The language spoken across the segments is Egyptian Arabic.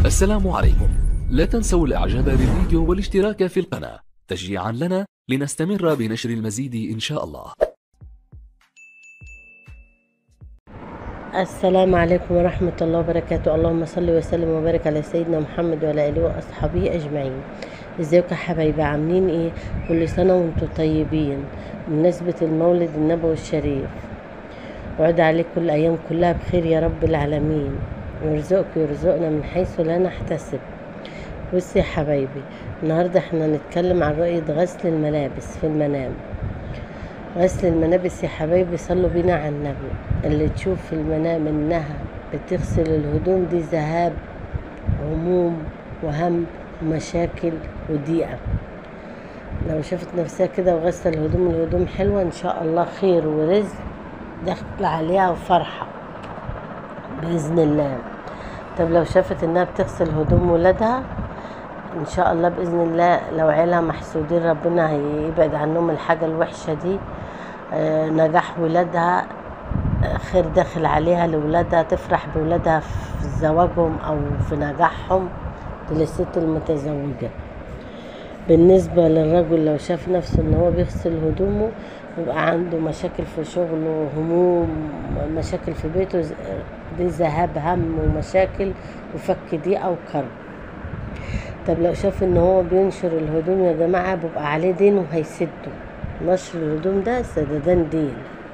السلام عليكم لا تنسوا الاعجاب بالفيديو والاشتراك في القناة تشجيعا لنا لنستمر بنشر المزيد ان شاء الله السلام عليكم ورحمة الله وبركاته اللهم صل وسلم وبارك على سيدنا محمد وعلى آله وأصحابه أجمعين ازيكم يا حبايبي عاملين ايه كل سنة وانتم طيبين بمناسبة المولد النبوي الشريف وعد عليكم الأيام كلها بخير يا رب العالمين ويرزقك ويرزقنا من حيث لا نحتسب بصي يا حبايبي النهاردة احنا نتكلم عن رؤية غسل الملابس في المنام غسل الملابس يا حبايبي صلوا بينا على النبي اللي تشوف في المنام انها بتغسل الهدوم دي ذهاب هموم وهم ومشاكل وضيقة لو شافت نفسها كده وغسل الهدوم الهدوم حلوة ان شاء الله خير ورزق دخل عليها وفرحة بإذن الله طب لو شافت انها بتغسل هدوم ولادها ان شاء الله باذن الله لو عيالها محسودين ربنا هيبعد عنهم الحاجه الوحشه دي آه، نجاح ولادها آه، خير داخل عليها لولادها تفرح بولادها في زواجهم او في نجاحهم للست المتزوجه بالنسبة للرجل لو شاف نفسه ان هو بيغسل هدومه يبقى عنده مشاكل في شغله هموم مشاكل في بيته ز- دي ذهاب هم ومشاكل وفك ضيقة وكرب طب لو شاف ان هو بينشر الهدوم يا جماعة بيبقى عليه دين وهيسده نشر الهدوم ده سددان دين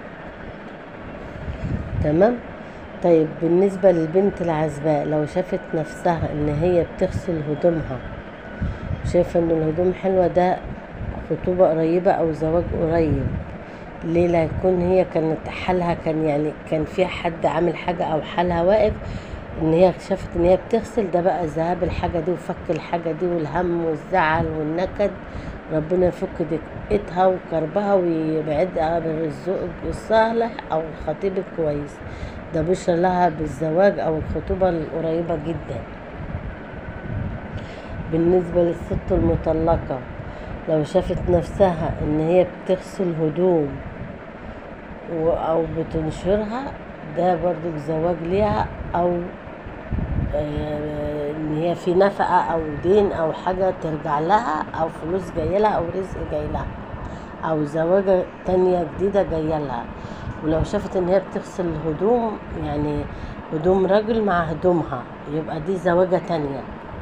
تمام طيب بالنسبة للبنت العزباء لو شافت نفسها ان هي بتغسل هدومها شايفة ان الهدوم حلوة ده خطوبة قريبة او زواج قريب ليه لا يكون هي كانت حالها كان يعني كان في حد عامل حاجة او حالها واقف ان هي شافت ان هي بتغسل ده بقى ذهاب الحاجة دي وفك الحاجة دي والهم والزعل والنكد ربنا يفك دقتها وكربها ويبعدها بالرزق الصالح او الخطيب الكويس ده بشرى لها بالزواج او الخطوبة القريبة جدا بالنسبة للست المطلقة لو شافت نفسها ان هي بتغسل هدوم و- او بتنشرها ده برضو زواج ليها او آه، ان هي في نفقة او دين او حاجة ترجع لها او فلوس جاية لها او رزق جاي لها او زواجة تانية جديدة جاية لها ولو شافت ان هي بتغسل هدوم يعني هدوم راجل مع هدومها يبقى دي زواجة تانية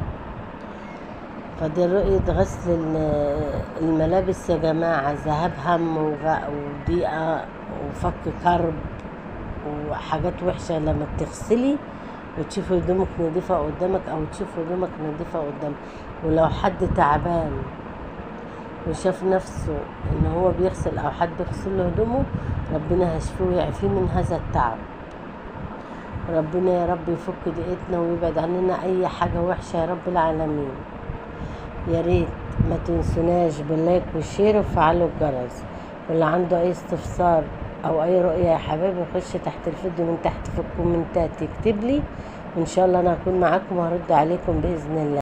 فدي رؤية غسل ال- الملابس يا جماعة ذهاب هم وغ- وضيقة وفك كرب وحاجات وحشة لما بتغسلي وتشوفي هدومك نضيفة قدامك أو تشوف هدومك نضيفة قدامك ولو حد تعبان وشاف نفسه إن هو بيغسل أو حد بيغسل له هدومه ربنا هيشفيه ويعفيه من هذا التعب ربنا يا رب يفك ضيقتنا ويبعد عننا أي حاجة وحشة يا رب العالمين يا ريت ما تنسوناش باللايك والشير وفعلوا الجرس واللي عنده اي استفسار او اي رؤية يا حبايبي يخش تحت الفيديو من تحت في الكومنتات يكتب لي وان شاء الله انا هكون معاكم وهرد عليكم باذن الله